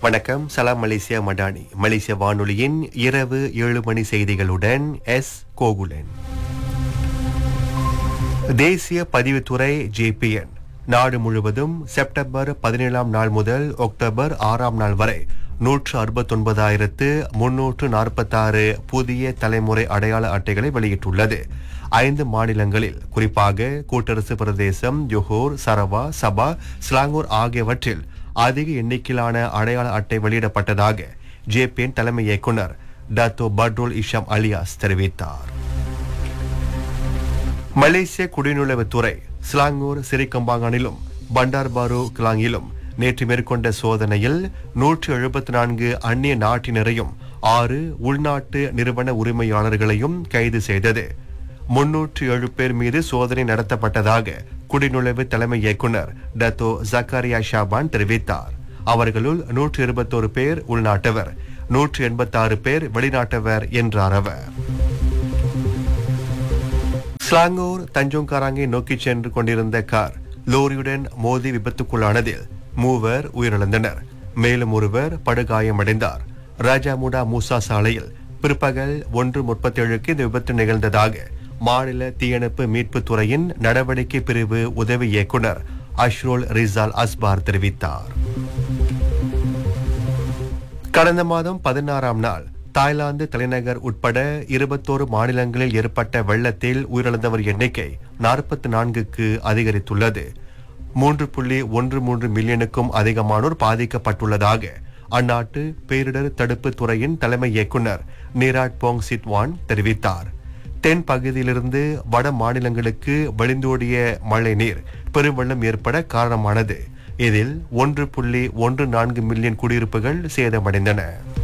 வணக்கம் சலாம் மலேசியா மடானி மலேசிய வானொலியின் இரவு ஏழு மணி செய்திகளுடன் எஸ் கோகுலன் தேசிய பதிவுத்துறை ஜேபிஎன் நாடு முழுவதும் செப்டம்பர் பதினேழாம் நாள் முதல் அக்டோபர் ஆறாம் நாள் வரை நூற்று அறுபத்தொன்பதாயிரத்து முன்னூற்று நாற்பத்தாறு புதிய தலைமுறை அடையாள அட்டைகளை வெளியிட்டுள்ளது ஐந்து மாநிலங்களில் குறிப்பாக கூட்டரசு பிரதேசம் ஜொஹோர் சரவா சபா ஸ்லாங்கூர் ஆகியவற்றில் அதிக எண்ணிக்கையிலான அடையாள அட்டை வெளியிடப்பட்டதாக ஜேபிஎன் தலைமை இயக்குனர் டத்தோ பட்ரோல் இஷாம் அலியாஸ் தெரிவித்தார் மலேசிய குடிநுழைவுத்துறை ஸ்லாங்கூர் சிறிகம்பாங்கனிலும் பண்டார்பாரு கிலாங்கிலும் நேற்று மேற்கொண்ட சோதனையில் நூற்று எழுபத்தி நான்கு அந்நிய நாட்டினரையும் ஆறு உள்நாட்டு நிறுவன உரிமையாளர்களையும் கைது செய்தது முன்னூற்று ஏழு பேர் மீது சோதனை நடத்தப்பட்டதாக குடிநுழைவு தலைமை இயக்குனர் டத்தோ ஜக்காரியா ஷாபான் தெரிவித்தார் அவர்களுள் நூற்று இருபத்தோரு பேர் உள்நாட்டவர் நூற்று எண்பத்தாறு பேர் வெளிநாட்டவர் என்றார் அவர் ஸ்லாங்கூர் தஞ்சோங்காராங்கை நோக்கி சென்று கொண்டிருந்த கார் லோரியுடன் மோதி விபத்துக்குள்ளானதில் மூவர் உயிரிழந்தனர் மேலும் ஒருவர் படுகாயமடைந்தார் ராஜாமுடா மூசா சாலையில் பிற்பகல் ஒன்று முப்பத்தேழுக்கு இந்த விபத்து நிகழ்ந்ததாக மாநில தீயணைப்பு மீட்புத் துறையின் நடவடிக்கை பிரிவு உதவி இயக்குனர் அஷ்ரோல் ரிசால் அஸ்பார் தெரிவித்தார் கடந்த மாதம் பதினாறாம் நாள் தாய்லாந்து தலைநகர் உட்பட இருபத்தோரு மாநிலங்களில் ஏற்பட்ட வெள்ளத்தில் உயிரிழந்தவர் எண்ணிக்கை நாற்பத்தி நான்குக்கு அதிகரித்துள்ளது மூன்று புள்ளி ஒன்று மூன்று மில்லியனுக்கும் அதிகமானோர் பாதிக்கப்பட்டுள்ளதாக அந்நாட்டு பேரிடர் தடுப்பு துறையின் தலைமை இயக்குனர் நீராட் போங் சித்வான் தெரிவித்தார் தென் பகுதியிலிருந்து வட மாநிலங்களுக்கு வழிந்தோடிய மழை நீர் பெருவெள்ளம் ஏற்பட காரணமானது இதில் ஒன்று புள்ளி ஒன்று நான்கு மில்லியன் குடியிருப்புகள் சேதமடைந்தன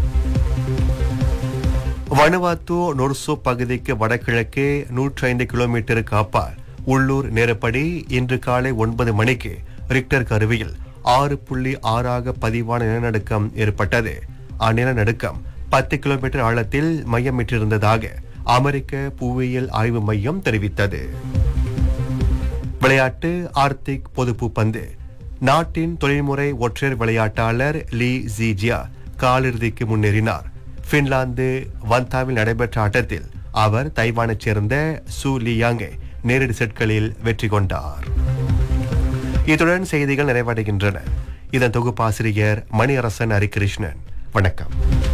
வனுவாத்து நொர்சோ பகுதிக்கு வடகிழக்கே நூற்றி ஐந்து கிலோமீட்டருக்கு அப்பால் உள்ளூர் நேரப்படி இன்று காலை ஒன்பது மணிக்கு ரிக்டர் கருவியில் ஆறு புள்ளி ஆறாக பதிவான நிலநடுக்கம் ஏற்பட்டது அந்நிலநடுக்கம் பத்து கிலோமீட்டர் ஆழத்தில் மையமிட்டிருந்ததாக அமெரிக்க புவியியல் ஆய்வு மையம் தெரிவித்தது விளையாட்டு ஆர்த்திக் பொதுப்பு பந்து நாட்டின் தொழில்முறை ஒற்றையர் விளையாட்டாளர் லீ ஜீஜியா காலிறுதிக்கு முன்னேறினார் பின்லாந்து வந்தாவில் நடைபெற்ற ஆட்டத்தில் அவர் தைவானைச் சேர்ந்த சு லியாங்கை நேரடி செட்களில் வெற்றி கொண்டார் இத்துடன் செய்திகள் நிறைவடைகின்றன இதன் தொகுப்பாசிரியர் மணியரசன் ஹரிகிருஷ்ணன் வணக்கம்